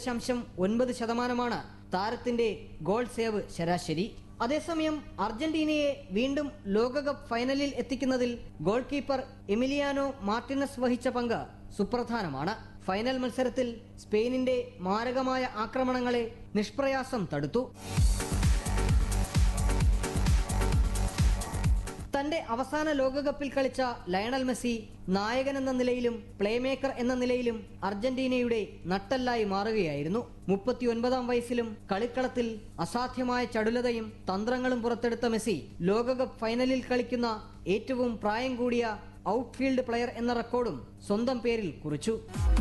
ദശാംശം ഒൻപത് ശതമാനമാണ് താരത്തിന്റെ ഗോൾ സേവ് ശരാശരി അതേസമയം അർജന്റീനയെ വീണ്ടും ലോകകപ്പ് ഫൈനലിൽ എത്തിക്കുന്നതിൽ ഗോൾ കീപ്പർ എമിലിയാനോ മാർട്ടിനസ് വഹിച്ച പങ്ക് സുപ്രധാനമാണ് ഫൈനൽ മത്സരത്തിൽ സ്പെയിനിന്റെ മാരകമായ ആക്രമണങ്ങളെ നിഷ്പ്രയാസം തടുത്തു തന്റെ അവസാന ലോകകപ്പിൽ കളിച്ച ലയണൽ മെസ്സി നായകൻ എന്ന നിലയിലും പ്ലേമേക്കർ എന്ന നിലയിലും അർജന്റീനയുടെ നട്ടല്ലായി മാറുകയായിരുന്നു മുപ്പത്തിയൊൻപതാം വയസ്സിലും കളിക്കളത്തിൽ അസാധ്യമായ ചടുലതയും തന്ത്രങ്ങളും പുറത്തെടുത്ത മെസ്സി ലോകകപ്പ് ഫൈനലിൽ കളിക്കുന്ന ഏറ്റവും പ്രായം കൂടിയ ഔട്ട്ഫീൽഡ് പ്ലെയർ എന്ന റെക്കോർഡും സ്വന്തം പേരിൽ കുറിച്ചു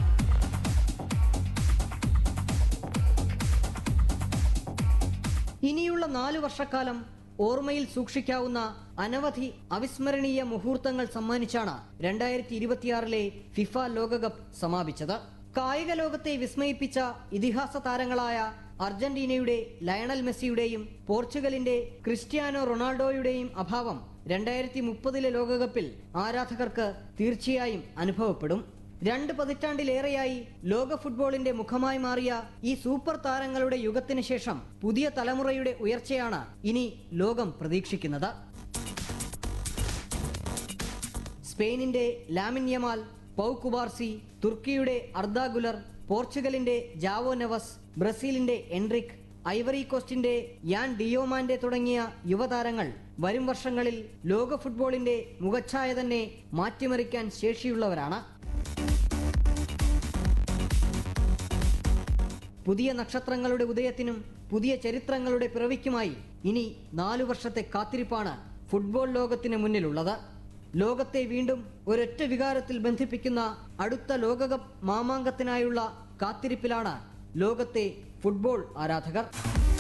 ഇനിയുള്ള നാലു വർഷക്കാലം ഓർമ്മയിൽ സൂക്ഷിക്കാവുന്ന അനവധി അവിസ്മരണീയ മുഹൂർത്തങ്ങൾ സമ്മാനിച്ചാണ് രണ്ടായിരത്തി ഇരുപത്തിയാറിലെ ഫിഫ ലോകകപ്പ് സമാപിച്ചത് കായിക ലോകത്തെ വിസ്മയിപ്പിച്ച ഇതിഹാസ താരങ്ങളായ അർജന്റീനയുടെ ലയണൽ മെസ്സിയുടെയും പോർച്ചുഗലിന്റെ ക്രിസ്ത്യാനോ റൊണാൾഡോയുടെയും അഭാവം രണ്ടായിരത്തി മുപ്പതിലെ ലോകകപ്പിൽ ആരാധകർക്ക് തീർച്ചയായും അനുഭവപ്പെടും രണ്ട് പതിറ്റാണ്ടിലേറെയായി ലോക ഫുട്ബോളിന്റെ മുഖമായി മാറിയ ഈ സൂപ്പർ താരങ്ങളുടെ യുഗത്തിന് ശേഷം പുതിയ തലമുറയുടെ ഉയർച്ചയാണ് ഇനി ലോകം പ്രതീക്ഷിക്കുന്നത് സ്പെയിനിന്റെ ലാമിൻ യമാൽ പൗ കുബാർസി തുർക്കിയുടെ അർദാ ഗുലർ പോർച്ചുഗലിന്റെ ജാവോ നെവസ് ബ്രസീലിന്റെ എൻറിക് ഐവറി കോസ്റ്റിന്റെ യാൻ ഡിയോമാന്റെ തുടങ്ങിയ യുവതാരങ്ങൾ വരും വർഷങ്ങളിൽ ലോക ഫുട്ബോളിന്റെ മുഖച്ഛായ തന്നെ മാറ്റിമറിക്കാൻ ശേഷിയുള്ളവരാണ് പുതിയ നക്ഷത്രങ്ങളുടെ ഉദയത്തിനും പുതിയ ചരിത്രങ്ങളുടെ പിറവിക്കുമായി ഇനി നാലു വർഷത്തെ കാത്തിരിപ്പാണ് ഫുട്ബോൾ ലോകത്തിന് മുന്നിലുള്ളത് ലോകത്തെ വീണ്ടും ഒരൊറ്റ വികാരത്തിൽ ബന്ധിപ്പിക്കുന്ന അടുത്ത ലോകകപ്പ് മാമാങ്കത്തിനായുള്ള കാത്തിരിപ്പിലാണ് ലോകത്തെ ഫുട്ബോൾ ആരാധകർ